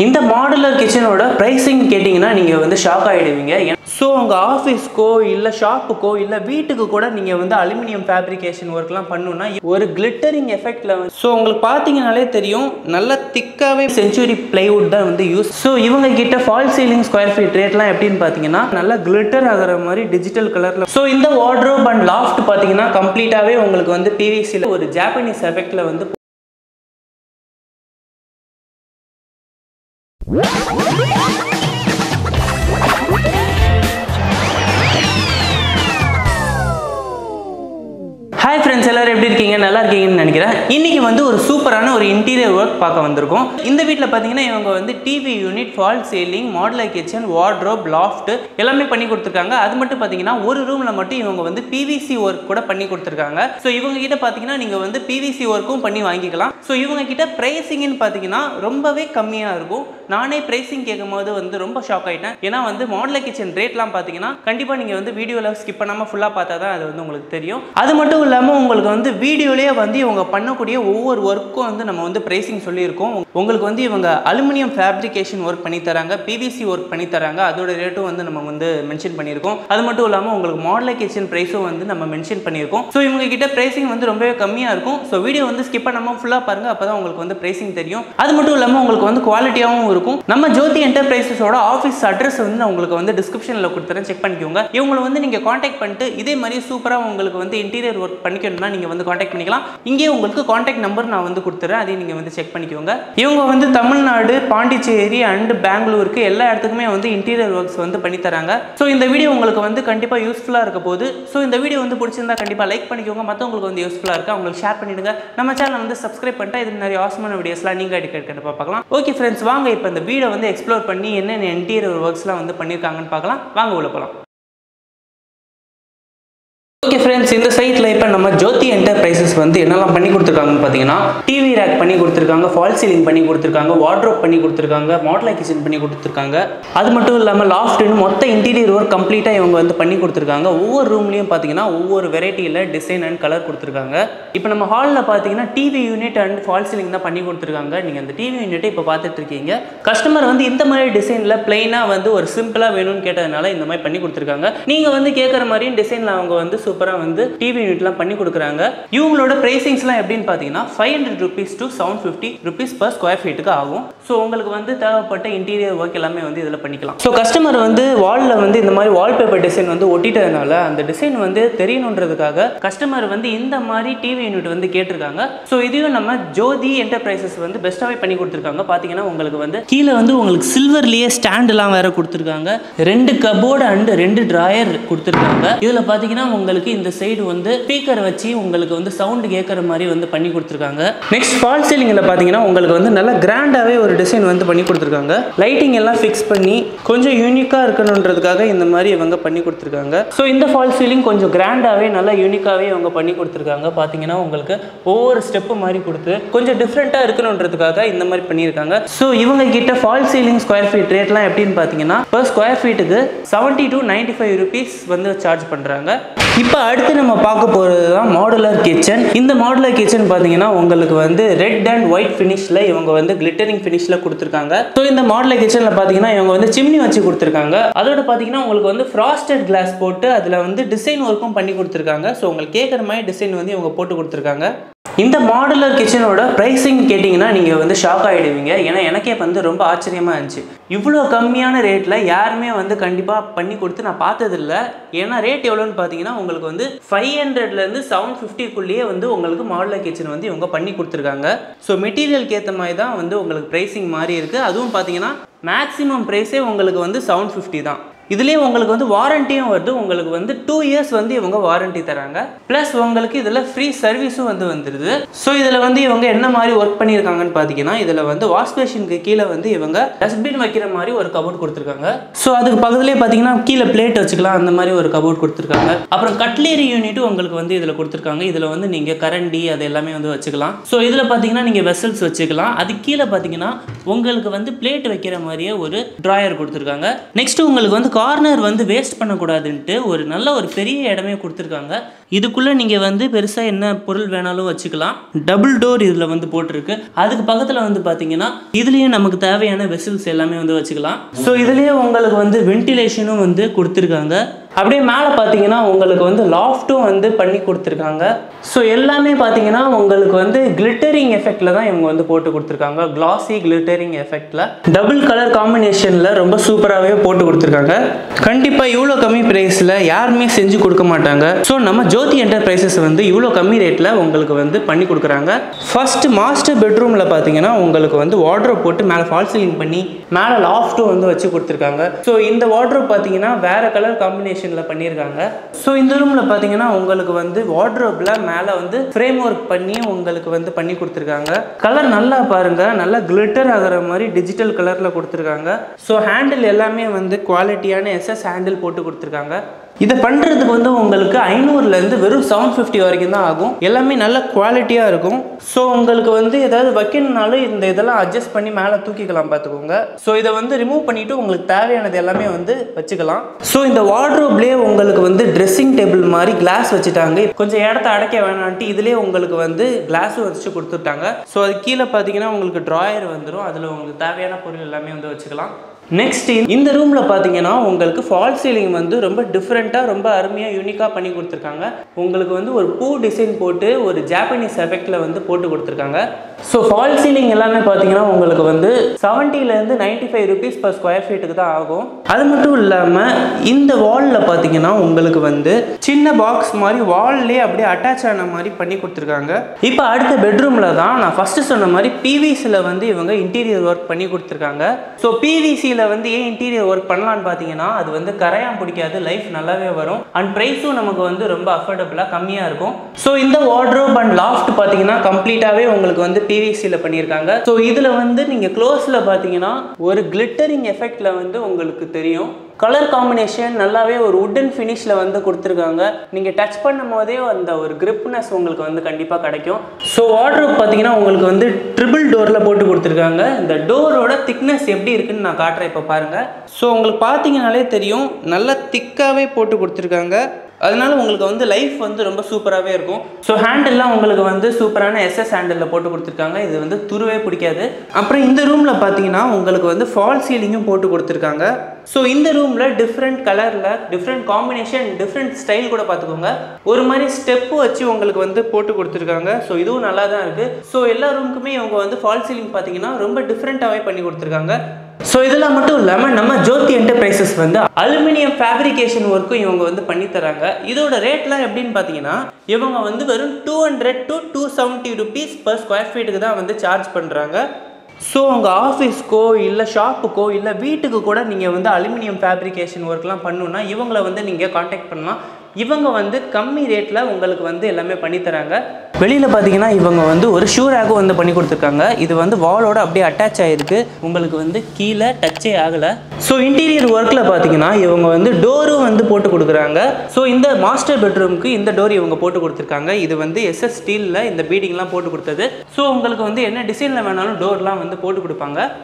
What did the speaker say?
இந்த modular கிச்சனோட pricing கேட்டிங்கன்னா நீங்கள் வந்து ஷாக் ஆகிடுவீங்க ஸோ உங்கள் ஆஃபீஸ்க்கோ இல்லை ஷாப்புக்கோ இல்லை வீட்டுக்கு கூட நீங்கள் வந்து அலுமினியம் ஃபேப்ரிகேஷன் ஒர்க்லாம் பண்ணணும்னா ஒரு கிளிட்டரிங் எஃபெக்டில் வந்து ஸோ உங்களுக்கு பார்த்தீங்கனாலே தெரியும் நல்ல திக்காகவே செஞ்சுரி பிளைவுட் தான் வந்து யூஸ் ஸோ இவங்க கிட்ட ஃபால் சீலிங் ஸ்கொயர் ஃபீட் ரேட்லாம் எப்படின்னு பார்த்தீங்கன்னா நல்லா கிளிட்டர் ஆகிற மாதிரி டிஜிட்டல் கலரில் ஸோ இந்த வார்ட்ரோப் அண்ட் லாஃப்ட் பார்த்தீங்கன்னா கம்ப்ளீட்டாகவே உங்களுக்கு வந்து பிவிசியில் ஒரு ஜாப்பனீஸ் எஃபெக்டில் வந்து ஹாய் ஃப்ரெண்ட்ஸ் எல்லாரும் எப்படி இருக்கீங்க நல்லா இருக்கீங்கன்னு நினைக்கிறேன் இன்னைக்கு வந்து ஒரு சூப்பரான ஒரு இன்டீரியர் ஒர்க் பார்க்க வந்திருக்கோம் இந்த வீட்டில் பார்த்தீங்கன்னா இவங்க வந்து TV unit fall ceiling modular kitchen wardrobe loft எல்லாமே பண்ணி கொடுத்துருக்காங்க அது மட்டும் பார்த்தீங்கன்னா ஒரு ரூமில் மட்டும் இவங்க வந்து பிவிசி ஒர்க் கூட பண்ணி கொடுத்துருக்காங்க ஸோ இவங்க கிட்ட பார்த்தீங்கன்னா நீங்கள் வந்து பிவிசி ஒர்க்கும் பண்ணி வாங்கிக்கலாம் ஸோ இவங்க கிட்ட ப்ரைஸிங்னு பார்த்தீங்கன்னா ரொம்பவே கம்மியாக இருக்கும் நானே ப்ரைஸிங் கேட்கும் போது வந்து ரொம்ப ஷாக் ஆகிட்டேன் ஏன்னா வந்து மாடலர் கிச்சன் ரேட்லாம் பார்த்தீங்கன்னா கண்டிப்பாக நீங்கள் வந்து வீடியோவில் ஸ்கிப் பண்ணாமல் ஃபுல்லாக பார்த்தா தான் அது வந்து உங்களுக்கு தெரியும் அது மட்டும் இல்லாமல் உங்களுக்கு வந்து வீடியோலேயே வந்து இவங்க பண்ணக்கூடிய ஒவ்வொரு ஒர்க்கும் வந்து நம்ம வந்து ப்ரைஸிங் சொல்லியிருக்கோம் உங்களுக்கு வந்து இவங்க அலுமினியம் ஃபேப்ரிகேஷன் ஒர்க் பண்ணி தராங்க பிவிசி ஒர்க் பண்ணி தராங்க அதோட ரேட்டும் வந்து நம்ம வந்து மென்ஷன் பண்ணியிருக்கோம் அது மட்டும் இல்லாமல் உங்களுக்கு மாடலர் கிச்சன் ப்ரைஸும் வந்து நம்ம மென்ஷன் பண்ணியிருக்கோம் ஸோ இவங்க கிட்ட ப்ரைஸிங் வந்து ரொம்பவே கம்மியாக இருக்கும் ஸோ வீடியோ வந்து ஸ்கிப் பண்ணாமல் ஃபுல்லாக பாருங்க அப்போ தான் உங்களுக்கு வந்து ப்ரைஸிங் தெரியும் அது மட்டும் இல்லாமல் உங்களுக்கு வந்து குவாலிட்டியாகவும் இருக்கும் நம்ம ஜோதி என்டர்பிரைசஸோட ஆஃபீஸ் அட்ரஸ் வந்து நான் உங்களுக்கு வந்து டிஸ்கிரிப்ஷனில் கொடுத்துறேன் செக் பண்ணிக்கோங்க இவங்களை வந்து நீங்கள் காண்டாக்ட் பண்ணிட்டு இதே மாதிரி சூப்பராக உங்களுக்கு வந்து இன்டீரியர் ஒர்க் பண்ணிக்கணும்னா நீங்கள் வந்து காண்டாக்ட் பண்ணிக்கலாம் இங்கே உங்களுக்கு காண்டாக்ட் நம்பர் நான் வந்து கொடுத்துறேன் அதையும் நீங்கள் வந்து செக் பண்ணிக்கோங்க இவங்க வந்து தமிழ்நாடு பாண்டிச்சேரி அண்ட் பெங்களூருக்கு எல்லா இடத்துக்குமே வந்து இன்டீரியர் ஒர்க்ஸ் வந்து பண்ணி தராங்க ஸோ இந்த வீடியோ உங்களுக்கு வந்து கண்டிப்பாக யூஸ்ஃபுல்லாக இருக்க போது ஸோ இந்த வீடியோ வந்து பிடிச்சிருந்தா கண்டிப்பாக லைக் பண்ணிக்கோங்க மற்றவங்களுக்கு வந்து யூஸ்ஃபுல்லாக இருக்கு அவங்களுக்கு ஷேர் பண்ணிடுங்க நம்ம சேனல் வந்து சப்ஸ்கிரைப் பண்ணிட்டா இது நிறைய ஆசமான வீடியோஸ்லாம் நீங்கள் அடிக்கடி கண்டிப்பாக பார்க்கலாம் ஓகே ஃப்ரெண்ட்ஸ் வாங்க இப்போ இந்த வீடியோ வந்து எக்ஸ்ப்ளோர் பண்ணி என்னென்ன இன்டீரியர் ஒர்க்ஸ்லாம் வந்து பண்ணியிருக்காங்கன்னு பார்க்கலாம் வாங்க உள்ள போகலாம் ஓகே ஃப்ரெண்ட்ஸ் இந்த சைட்டில் இப்போ நம்ம ஜோதி என்டர்பிரைசஸ் வந்து என்னெல்லாம் பண்ணி கொடுத்துருக்காங்கன்னு பார்த்தீங்கன்னா டிவி ரேக் பண்ணி கொடுத்துருக்காங்க ஃபால் சீலிங் பண்ணி கொடுத்துருக்காங்க வார்ட்ரோப் பண்ணி கொடுத்துருக்காங்க மாடலர் கிச்சன் பண்ணி கொடுத்துருக்காங்க அது மட்டும் இல்லாமல் லாஃப்ட்னு மொத்த இன்டீரியர் ஒர்க் கம்ப்ளீட்டாக இவங்க வந்து பண்ணி கொடுத்துருக்காங்க ஒவ்வொரு ரூம்லேயும் பார்த்தீங்கன்னா ஒவ்வொரு வெரைட்டியில் டிசைன் அண்ட் கலர் கொடுத்துருக்காங்க இப்போ நம்ம ஹாலில் பார்த்தீங்கன்னா TV unit and fall ceiling தான் பண்ணி கொடுத்துருக்காங்க நீங்கள் அந்த டிவி யூனிட்டை இப்போ பார்த்துட்டு இருக்கீங்க கஸ்டமர் வந்து இந்த மாதிரி டிசைனில் பிளைனாக வந்து ஒரு சிம்பிளாக வேணும்னு கேட்டதுனால இந்த மாதிரி பண்ணி கொடுத்துருக்காங்க நீங்கள் வந்து கேட்குற மாதிரியும் டிசைனில் அவங்க வந்து சூப்பராக வந்து டிவி யூனிட்லாம் பண்ணி கொடுக்குறாங்க இவங்களோட ப்ரைசிங்ஸ்லாம் எப்படின்னு பார்த்தீங்கன்னா five hundred rupees to seven fifty rupees per square ஃபீட்டுக்கு ஆகும் ஸோ உங்களுக்கு வந்து தேவைப்பட்ட இன்டீரியர் ஒர்க் எல்லாமே வந்து இதில் பண்ணிக்கலாம் ஸோ கஸ்டமர் வந்து வாலில் வந்து இந்த மாதிரி வால்பேப்பர் டிசைன் வந்து ஒட்டிட்டதுனால அந்த டிசைன் வந்து தெரியணுன்றதுக்காக கஸ்டமர் வந்து இந்த மாதிரி டிவி யூனிட் வந்து கேட்டிருக்காங்க ஸோ இதையும் நம்ம ஜோதி என்டர்பிரைசஸ் வந்து பெஸ்ட்டாகவே பண்ணி கொடுத்துருக்காங்க பார்த்தீங்கன்னா உங்களுக்கு வந்து கீழே வந்து உங்களுக்கு சில்வர்லேயே ஸ்டாண்டெல்லாம் வேற கொடுத்துருக்காங்க ரெண்டு கபோர்டு அண்ட் ரெண்டு ட்ராயர் கொடுத்துருக்காங்க இதில் பார்த்தீங்கன்னா உங்களுக்கு இந்த சைடு வந்து ஸ்பீக்கர் வச்சு உங்களுக்கு வந்து சவுண்டு கேட்குற மாதிரி வந்து பண்ணி கொடுத்துருக்காங்க நெக்ஸ்ட் ஃபால் சீலிங்கில் பார்த்தீங்கன்னா உங்களுக்கு வந்து நல்லா கிராண்டாகவே ஒரு டிசைன் வந்து பண்ணி கொடுத்துருக்காங்க லைட்டிங் எல்லாம் ஃபிக்ஸ் பண்ணி கொஞ்சம் யூனிக்காக இருக்கணுன்றதுக்காக இந்த மாதிரி இவங்க பண்ணி கொடுத்துருக்காங்க ஸோ இந்த ஃபால் சீலிங் கொஞ்சம் கிராண்டாகவே நல்லா யூனிக்காகவே இவங்க பண்ணி கொடுத்துருக்காங்க பார்த்தீங்கன்னா உங்களுக்கு ஒவ்வொரு ஸ்டெப்பு மாதிரி கொடுத்து கொஞ்சம் டிஃப்ரெண்ட்டாக இருக்கணுன்றதுக்காக இந்த மாதிரி பண்ணியிருக்காங்க ஸோ இவங்க கிட்ட ஃபால் சீலிங் ஸ்கொயர் ஃபீட் ரேட்லாம் எப்படின்னு பார்த்தீங்கன்னா per ஸ்கொயர் ஃபீட்டுக்கு seventy to ninety five rupees வந்து சார்ஜ் பண்ணுறாங்க இப்போ அடுத்து நம்ம பார்க்க போகிறது தான் மாடுலர் கிச்சன் இந்த மாடுலர் கிச்சன் பார்த்தீங்கன்னா உங்களுக்கு வந்து ரெட் அண்ட் ஒயிட் ஃபினிஷில் இவங்க வந்து கிளிட்டரிங் ஃபினிஷில் கொடுத்துருக்காங்க ஸோ இந்த மாடுலர் கிச்சனில் பார்த்தீங்கன்னா இவங்க வந்து சிம்னி வச்சு கொடுத்துருக்காங்க அதோட பார்த்தீங்கன்னா உங்களுக்கு வந்து ஃப்ராஸ்டட் கிளாஸ் போட்டு அதில் வந்து டிசைன் ஒர்க்கும் பண்ணி கொடுத்துருக்காங்க ஸோ உங்களுக்கு கேட்குற மாதிரி டிசைன் வந்து இவங்க போட்டு கொடுத்துருக்காங்க இந்த மாடுலர் கிச்சனோட ப்ரைஸிங் கேட்டிங்கன்னா நீங்கள் வந்து ஷாக் ஆகிடுவீங்க ஏன்னா எனக்கே வந்து ரொம்ப ஆச்சரியமாக இருந்துச்சு இவ்வளோ கம்மியான ரேட்டில் யாருமே வந்து கண்டிப்பாக பண்ணி கொடுத்து நான் பார்த்ததில்ல ஏன்னா ரேட் எவ்வளோன்னு பார்த்தீங்கன்னா உங்களுக்கு வந்து ஃபைவ் ஹண்ட்ரட்லேருந்து செவன் ஃபிஃப்டிக்குள்ளேயே வந்து உங்களுக்கு மாடுலர் கிச்சன் வந்து இவங்க பண்ணி கொடுத்துருக்காங்க ஸோ மெட்டீரியலுக்கு ஏற்ற மாதிரி தான் வந்து உங்களுக்கு ப்ரைஸிங் மாறி இருக்குது அதுவும் பார்த்தீங்கன்னா மேக்ஸிமம் ப்ரைஸே உங்களுக்கு வந்து செவன் ஃபிஃப்டி தான் இதுலேயே உங்களுக்கு வந்து வாரண்டியும் வருது உங்களுக்கு வந்து டூ இயர்ஸ் வந்து இவங்க வாரண்டி தராங்க ப்ளஸ் உங்களுக்கு இதில் ஃப்ரீ சர்வீஸும் வந்து வந்துடுது ஸோ இதில் வந்து இவங்க என்ன மாதிரி ஒர்க் பண்ணியிருக்காங்கன்னு பார்த்தீங்கன்னா இதில் வந்து வாஷ் பேஷனுக்கு கீழே வந்து இவங்க டஸ்ட்பின் வைக்கிற மாதிரி ஒரு கபோர்ட் கொடுத்துருக்காங்க ஸோ அதுக்கு பக்கத்துலேயே பார்த்தீங்கன்னா கீழே பிளேட் வச்சுக்கலாம் அந்த மாதிரி ஒரு கபோர்ட் கொடுத்துருக்காங்க அப்புறம் கட்லேரி யூனிட்டும் உங்களுக்கு வந்து இதில் கொடுத்துருக்காங்க இதில் வந்து நீங்கள் கரண்டி அது எல்லாமே வந்து வச்சுக்கலாம் ஸோ இதில் பார்த்தீங்கன்னா நீங்கள் வெசல்ஸ் வச்சுக்கலாம் அது கீழே பார்த்தீங்கன்னா உங்களுக்கு வந்து பிளேட் வைக்கிற மாதிரியே ஒரு ட்ராயர் கொடுத்துருக்காங்க நெக்ஸ்ட் உங்களுக்கு வந்து கார்னர் வந்து வேஸ்ட் பண்ணக்கூடாதுன்ட்டு ஒரு நல்ல ஒரு பெரிய இடமே கொடுத்துருக்காங்க இதுக்குள்ளே நீங்கள் வந்து பெருசாக என்ன பொருள் வேணாலும் வச்சுக்கலாம் டபுள் டோர் இதில் வந்து போட்டிருக்கு அதுக்கு பக்கத்தில் வந்து பார்த்தீங்கன்னா இதுலேயும் நமக்கு தேவையான வெசில்ஸ் எல்லாமே வந்து வச்சுக்கலாம் ஸோ இதுலேயே உங்களுக்கு வந்து வென்டிலேஷனும் வந்து கொடுத்துருக்காங்க அப்படியே மேலே பார்த்தீங்கன்னா உங்களுக்கு வந்து லாஃப்ட்டும் வந்து பண்ணி கொடுத்துருக்காங்க ஸோ எல்லாமே பார்த்தீங்கன்னா உங்களுக்கு வந்து கிளிட்டரிங் எஃபெக்டில் தான் இவங்க வந்து போட்டு கொடுத்துருக்காங்க கிளாசி கிளிட்டரிங் எஃபெக்டில் டபுள் கலர் காம்பினேஷனில் ரொம்ப சூப்பராகவே போட்டு கொடுத்துருக்காங்க கண்டிப்பாக இவ்வளோ கம்மி ப்ரைஸில் யாருமே செஞ்சு கொடுக்க மாட்டாங்க ஸோ நம்ம ஜோதி என்டர்பிரைசஸ் வந்து இவ்வளோ கம்மி ரேட்டில் உங்களுக்கு வந்து பண்ணி கொடுக்குறாங்க ஃபர்ஸ்ட் மாஸ்டர் பெட்ரூமில் பார்த்தீங்கன்னா உங்களுக்கு வந்து வார்ட்ரோப் போட்டு மேலே ஃபால் சீலிங் பண்ணி மேலே லாஃப்ட்டும் வந்து வச்சு கொடுத்துருக்காங்க ஸோ இந்த வார்ட்ரோப் பார்த்தீங்கன்னா வேற கலர் காம்பினேஷனில் பண்ணியிருக்காங்க ஸோ இந்த ரூமில் பார்த்தீங்கன்னா உங்களுக்கு வந்து வார்ட்ரோப்பில் மேலே வந்து ஃப்ரேம் ஒர்க் பண்ணி உங்களுக்கு வந்து பண்ணி கொடுத்துருக்காங்க கலர் நல்லா பாருங்க நல்லா கிளிட்டர் ஆகிற மாதிரி டிஜிட்டல் கலரில் கொடுத்துருக்காங்க ஸோ ஹேண்டில் எல்லாமே வந்து குவாலிட்டியான எஸ்எஸ் ஹேண்டில் போட்டு கொடுத்துருக்காங்க இதை பண்ணுறதுக்கு வந்து உங்களுக்கு ஐநூறுலேருந்து வெறும் செவன் ஃபிஃப்டி வரைக்கும் தான் ஆகும் எல்லாமே நல்ல குவாலிட்டியாக இருக்கும் ஸோ உங்களுக்கு வந்து ஏதாவது வைக்கணுனாலும் இந்த இதெல்லாம் அட்ஜஸ்ட் பண்ணி மேலே தூக்கிக்கலாம் பார்த்துக்கோங்க ஸோ இதை வந்து ரிமூவ் பண்ணிவிட்டு உங்களுக்கு தேவையானது எல்லாமே வந்து வச்சுக்கலாம் ஸோ இந்த வார்ட்ரோப்லேயே உங்களுக்கு வந்து ட்ரெஸ்ஸிங் டேபிள் மாதிரி கிளாஸ் வச்சுட்டாங்க கொஞ்சம் இடத்த அடைக்க வேணான்ட்டு இதுலேயே உங்களுக்கு வந்து கிளாஸும் வச்சு கொடுத்துட்டாங்க ஸோ அது கீழே பார்த்தீங்கன்னா உங்களுக்கு ட்ராயர் வந்துடும் அதில் உங்களுக்கு தேவையான பொருள் எல்லாமே வந்து வச்சுக்கலாம் நெக்ஸ்ட் இந்த ரூமில் பார்த்தீங்கன்னா உங்களுக்கு ஃபால் சீலிங் வந்து ரொம்ப டிஃப்ரெண்ட்டாக ரொம்ப அருமையாக யூனிக்காக பண்ணி கொடுத்துருக்காங்க உங்களுக்கு வந்து ஒரு பூ டிசைன் போட்டு ஒரு ஜாப்பனீஸ் எஃபெக்டில் வந்து போட்டு கொடுத்துருக்காங்க ஸோ ஃபால் சீலிங் எல்லாமே பார்த்தீங்கன்னா உங்களுக்கு வந்து செவன்ட்டிலேருந்து ninety five rupees per square ஃபீட்டுக்கு தான் ஆகும் அது மட்டும் இல்லாமல் இந்த வாலில் பார்த்தீங்கன்னா உங்களுக்கு வந்து சின்ன பாக்ஸ் மாதிரி வால்லே அப்படியே அட்டாச் ஆன மாதிரி பண்ணி கொடுத்துருக்காங்க இப்போ அடுத்த பெட்ரூமில் தான் நான் ஃபஸ்ட்டு சொன்ன மாதிரி பிவிசியில் வந்து இவங்க இன்டீரியர் ஒர்க் பண்ணி கொடுத்துருக்காங்க ஸோ பிவிசியில் வந்து ஏன் இன்டீரியர் ஒர்க் பண்ணலான்னு பார்த்தீங்கன்னா அது வந்து கரையான் பிடிக்காது லைஃப் நல்லாவே வரும் அண்ட் ப்ரைஸும் நமக்கு வந்து ரொம்ப அஃபோர்டபுளாக கம்மியாக இருக்கும் ஸோ இந்த வார்ட்ரோப் அண்ட் லாஃப்ட் பார்த்தீங்கன்னா கம்ப்ளீட்டாகவே உங்களுக்கு வந்து பிவிசியில் பண்ணியிருக்காங்க ஸோ இதில் வந்து நீங்கள் க்ளோஸில் பார்த்தீங்கன்னா ஒரு கிளிட்டரிங் எஃபெக்டில் வந்து உங்களுக்கு தெரியும் கலர் காம்பினேஷன் நல்லாவே ஒரு உட்டன் ஃபினிஷில் வந்து கொடுத்துருக்காங்க நீங்கள் டச் பண்ணும் போதே அந்த ஒரு கிரிப்னஸ் உங்களுக்கு வந்து கண்டிப்பாக கிடைக்கும் ஸோ வார்ட்ரோப் பார்த்தீங்கன்னா உங்களுக்கு வந்து ட்ரிபிள் டோரில் போட்டு கொடுத்துருக்காங்க இந்த டோரோட திக்னஸ் எப்படி இருக்குன்னு நான் காட்டுறேன் இப்போ பாருங்கள் ஸோ உங்களுக்கு பார்த்தீங்கனாலே தெரியும் நல்லா திக்காகவே போட்டு கொடுத்துருக்காங்க அதனால உங்களுக்கு வந்து லைஃப் வந்து ரொம்ப சூப்பராகவே இருக்கும் ஸோ ஹேண்டில்லாம் உங்களுக்கு வந்து சூப்பரான எஸ்எஸ் ஹேண்டில் போட்டு கொடுத்துருக்காங்க இது வந்து துருவே பிடிக்காது அப்புறம் இந்த ரூமில் பார்த்தீங்கன்னா உங்களுக்கு வந்து ஃபால் சீலிங்கும் போட்டு கொடுத்துருக்காங்க ஸோ இந்த ரூமில் டிஃப்ரெண்ட் கலரில் டிஃப்ரெண்ட் காம்பினேஷன் டிஃப்ரெண்ட் ஸ்டைல் கூட பார்த்துக்கோங்க ஒரு மாதிரி ஸ்டெப்பு வச்சு உங்களுக்கு வந்து போட்டு கொடுத்துருக்காங்க ஸோ இதுவும் நல்லா தான் இருக்குது ஸோ எல்லா ரூமுக்குமே இவங்க வந்து ஃபால் சீலிங் பார்த்தீங்கன்னா ரொம்ப டிஃப்ரெண்ட்டாகவே பண்ணி கொடுத்துருக்காங்க ஸோ இதெல்லாம் மட்டும் இல்லாமல் நம்ம ஜோதி என்டர்பிரைசஸ் வந்து அலுமினியம் ஃபேப்ரிகேஷன் ஒர்க்கும் இவங்க வந்து பண்ணி தராங்க இதோட ரேட்லாம் எப்படின்னு பார்த்தீங்கன்னா இவங்க வந்து வெறும் two hundred to two seventy rupees per square ஃபீட்டுக்கு தான் வந்து சார்ஜ் பண்ணுறாங்க ஸோ உங்கள் ஆஃபீஸ்க்கோ இல்லை ஷாப்புக்கோ இல்லை வீட்டுக்கு கூட நீங்கள் வந்து அலுமினியம் ஃபேப்ரிகேஷன் ஒர்க்லாம் பண்ணணுன்னா இவங்கள வந்து நீங்கள் காண்டாக்ட் பண்ணலாம் இவங்க வந்து கம்மி ரேட்டில் உங்களுக்கு வந்து எல்லாமே பண்ணித்தராங்க வெளியில் பார்த்தீங்கன்னா இவங்க வந்து ஒரு ஷூ ரேக்கும் வந்து பண்ணி கொடுத்துருக்காங்க இது வந்து வாலோட அப்படியே அட்டாச் ஆகிருக்கு உங்களுக்கு வந்து கீழே டச்சே ஆகலை ஸோ இன்டீரியர் ஒர்க்கில் பார்த்தீங்கன்னா இவங்க வந்து டோரும் வந்து போட்டு கொடுக்குறாங்க ஸோ இந்த மாஸ்டர் பெட்ரூமுக்கு இந்த டோர் இவங்க போட்டு கொடுத்துருக்காங்க இது வந்து எஸ்எஸ் ஸ்டீலில் இந்த பீடிங்லாம் போட்டு கொடுத்தது ஸோ உங்களுக்கு வந்து என்ன டிசைனில் வேணாலும் டோர்லாம் வந்து போட்டு கொடுப்பாங்க